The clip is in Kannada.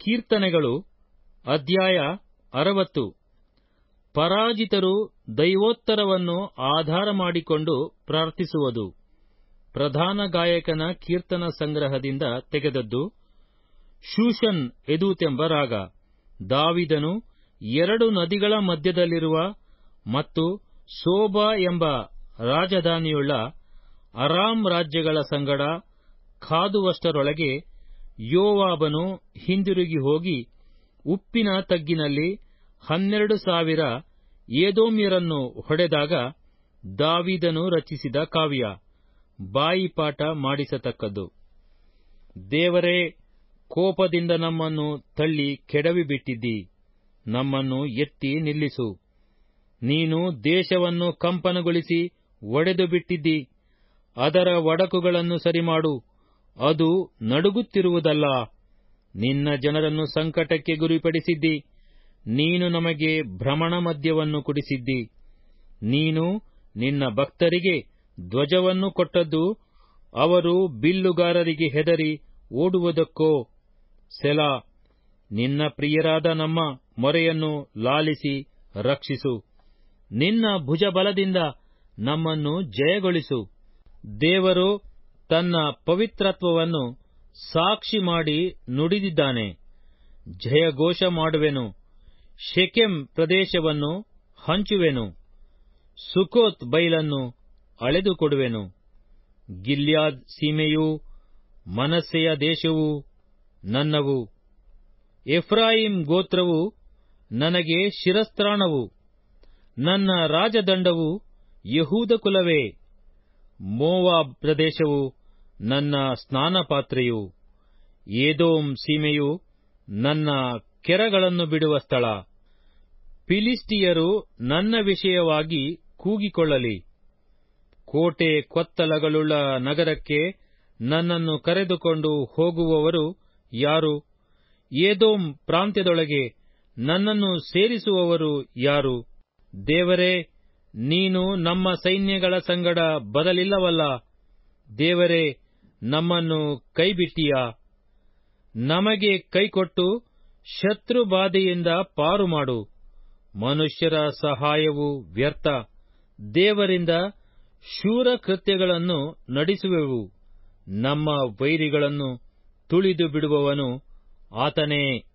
ಕೀರ್ತನೆಗಳು ಅಧ್ಯಾಯ ಅರವತ್ತು ಪರಾಜಿತರು ದೈವೋತ್ತರವನ್ನು ಆಧಾರ ಮಾಡಿಕೊಂಡು ಪ್ರಾರ್ಥಿಸುವುದು ಪ್ರಧಾನ ಗಾಯಕನ ಕೀರ್ತನ ಸಂಗ್ರಹದಿಂದ ತೆಗೆದದ್ದು ಶೂಷನ್ ಎದೂತೆಂಬ ರಾಗ ದಾವಿದನು ಎರಡು ನದಿಗಳ ಮಧ್ಯದಲ್ಲಿರುವ ಮತ್ತು ಸೋಬಾ ಎಂಬ ರಾಜಧಾನಿಯುಳ್ಳ ಅರಾಮ್ ರಾಜ್ಯಗಳ ಸಂಗಡ ಕಾದುವಷ್ಟರೊಳಗೆ ಯೋವಾಬನು ಹಿಂದಿರುಗಿ ಹೋಗಿ ಉಪ್ಪಿನ ತಗ್ಗಿನಲ್ಲಿ ಹನ್ನೆರಡು ಸಾವಿರ ಏದೋಮ್ಯರನ್ನು ಹೊಡೆದಾಗ ದಾವಿದನು ರಚಿಸಿದ ಕಾವ್ಯ ಬಾಯಿಪಾಠ ಮಾಡಿಸತಕ್ಕದ್ದು ದೇವರೇ ಕೋಪದಿಂದ ನಮ್ಮನ್ನು ತಳ್ಳಿ ಕೆಡವಿಬಿಟ್ಟಿದ್ದಿ ನಮ್ಮನ್ನು ಎತ್ತಿ ನಿಲ್ಲಿಸು ನೀನು ದೇಶವನ್ನು ಕಂಪನಗೊಳಿಸಿ ಒಡೆದು ಬಿಟ್ಟಿದ್ದಿ ಅದರ ಒಡಕುಗಳನ್ನು ಸರಿಮಾಡು ಅದು ನಡುಗುತ್ತಿರುವುದಲ್ಲ ನಿನ್ನ ಜನರನ್ನು ಸಂಕಟಕ್ಕೆ ಗುರಿಪಡಿಸಿದ್ದಿ ನೀನು ನಮಗೆ ಭ್ರಮಣ ಮದ್ಯವನ್ನು ಕುಡಿಸಿದ್ದಿ ನೀನು ನಿನ್ನ ಭಕ್ತರಿಗೆ ಧ್ವಜವನ್ನು ಕೊಟ್ಟದ್ದು ಅವರು ಬಿಲ್ಲುಗಾರರಿಗೆ ಹೆದರಿ ಓಡುವುದಕ್ಕೋ ಸೆಲಾ ನಿನ್ನ ಪ್ರಿಯರಾದ ನಮ್ಮ ಮೊರೆಯನ್ನು ಲಾಲಿಸಿ ರಕ್ಷಿಸು ನಿನ್ನ ಭುಜಬಲದಿಂದ ನಮ್ಮನ್ನು ಜಯಗೊಳಿಸು ದೇವರು ತನ್ನ ಪವಿತ್ರತ್ವವನ್ನು ಸಾಕ್ಷಿ ಮಾಡಿ ನುಡಿದಿದ್ದಾನೆ ಜಯಘೋಷ ಮಾಡುವೆನು ಶೆಕೆಂ ಪ್ರದೇಶವನ್ನು ಹಂಚುವೆನು ಸುಕೋತ್ ಬೈಲನ್ನು ಅಳೆದುಕೊಡುವೆನು ಗಿಲ್ಯಾದ್ ಸೀಮೆಯೂ ಮನಸ್ಸೆಯ ದೇಶವೂ ನನ್ನವು ಎಫ್ರಾಯಿಂ ಗೋತ್ರವು ನನಗೆ ಶಿರಸ್ತ್ರಾಣವು ನನ್ನ ರಾಜದಂಡವು ಯಹೂದ ಕುಲವೇ ಮೋವಾಬ್ ಪ್ರದೇಶವು ನನ್ನ ಸ್ನಾನಪಾತ್ರೆಯು ಏದೋಮ್ ಸೀಮೆಯು ನನ್ನ ಕೆರಗಳನ್ನು ಬಿಡುವ ಸ್ಥಳ ಫಿಲಿಸ್ಟಿಯರು ನನ್ನ ವಿಷಯವಾಗಿ ಕೂಗಿಕೊಳ್ಳಲಿ ಕೋಟೆ ಕೊತ್ತಲಗಳುಳ್ಳ ನಗರಕ್ಕೆ ನನ್ನನ್ನು ಕರೆದುಕೊಂಡು ಹೋಗುವವರು ಯಾರು ಏದೋಮ್ ಪ್ರಾಂತ್ಯದೊಳಗೆ ನನ್ನನ್ನು ಸೇರಿಸುವವರು ಯಾರು ದೇವರೇ ನೀನು ನಮ್ಮ ಸೈನ್ಯಗಳ ಸಂಗಡ ಬದಲಿಲ್ಲವಲ್ಲ ದೇವರೇ ನಮ್ಮನ್ನು ಕೈಬಿಟ್ಟಿಯಾ ನಮಗೆ ಕೈಕೊಟ್ಟು ಶತ್ರು ಬಾಧೆಯಿಂದ ಪಾರು ಮಾಡು ಮನುಷ್ಯರ ಸಹಾಯವು ವ್ಯರ್ಥ ದೇವರಿಂದ ಶೂರ ಕೃತ್ಯಗಳನ್ನು ನಡೆಸುವೆವು ನಮ್ಮ ವೈರಿಗಳನ್ನು ತುಳಿದು ಬಿಡುವವನು ಆತನೇ